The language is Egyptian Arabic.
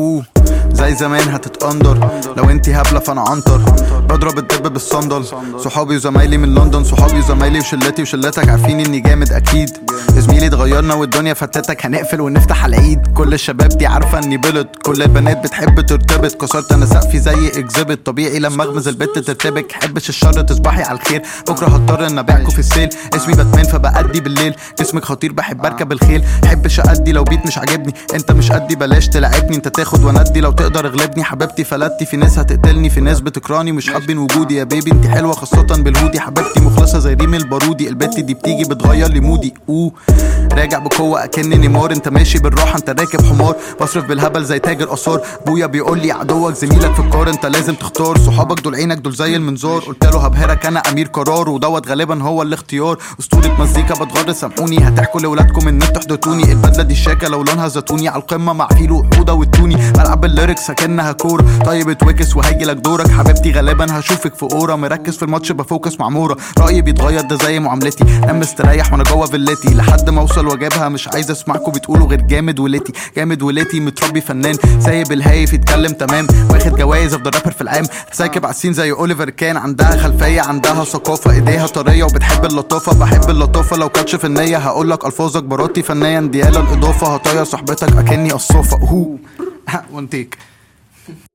اوه زي زمان هتتقندر لو انتي هبلة فانا عنتر بضرب الدب بالصندل صحابي وزمايلي من لندن صحابي وزمايلي وشلتي وشلتك عارفين اني جامد اكيد زميلي اتغيرنا والدنيا فتتك هنقفل ونفتح على العيد كل الشباب دي عارفه اني بلد كل البنات بتحب ترتبط كسرت انا سقفي زي اكزبت طبيعي لما اغمز البت ترتبك حبش الشر تصبحي على الخير بكره هضطر ان ابيعكوا في السيل اسمي باتمان فبأدي بالليل جسمك خطير بحب اركب الخيل حبش ادي لو بيت مش عاجبني انت مش قدي بلاش تلعبني انت تاخد وندي لو تقدر اغلبني حبيبتي فلتي في ناس هتقتلني في ناس بتكرهني مش حابين وجودي يا بيبي انت حلوه خاصه بالهودي حبيبتي مخلصه زي ريم البارودي البت دي بتيجي بتغير لي مودي اوه راجع بقوه اكني نيمار انت ماشي بالراحه انت راكب حمار بصرف بالهبل زي تاجر اثار بويا بيقول لي عدوك زميلك في الكار انت لازم تختار صحابك دول عينك دول زي المنظار قلت له هبهرك انا امير قرار ودوت غالبا هو الاختيار اسطوره مزيكا بتغر سامحوني هتحكوا لاولادكم ان انتوا حدتوني البدله دي الشاكه لو لونها زيتوني على القمه مع فيلو حوضه والتوني بلعب الليركس اكنها كوره طيب اتوكس وهيجي لك دورك حبيبتي غالبا هشوفك في اورا مركز في الماتش بفوكس مع مورا رايي بيتغير ده زي معاملتي انا مستريح وانا جوه فيلتي لحد ما اوصل واجيبها مش عايز اسمعكم بتقولوا غير جامد ولتي جامد ولتي متربي فنان سايب الهايف يتكلم تمام واخد جوايز افضل رابر في العام سايكب على السين زي اوليفر كان عندها خلفيه عندها ثقافه ايديها طريه وبتحب اللطافه بحب اللطافه لو كاتش في النيه هقول لك الفاظك براتي فنيا ديالا الاضافه هطير صاحبتك اكني قصافه هو وان تيك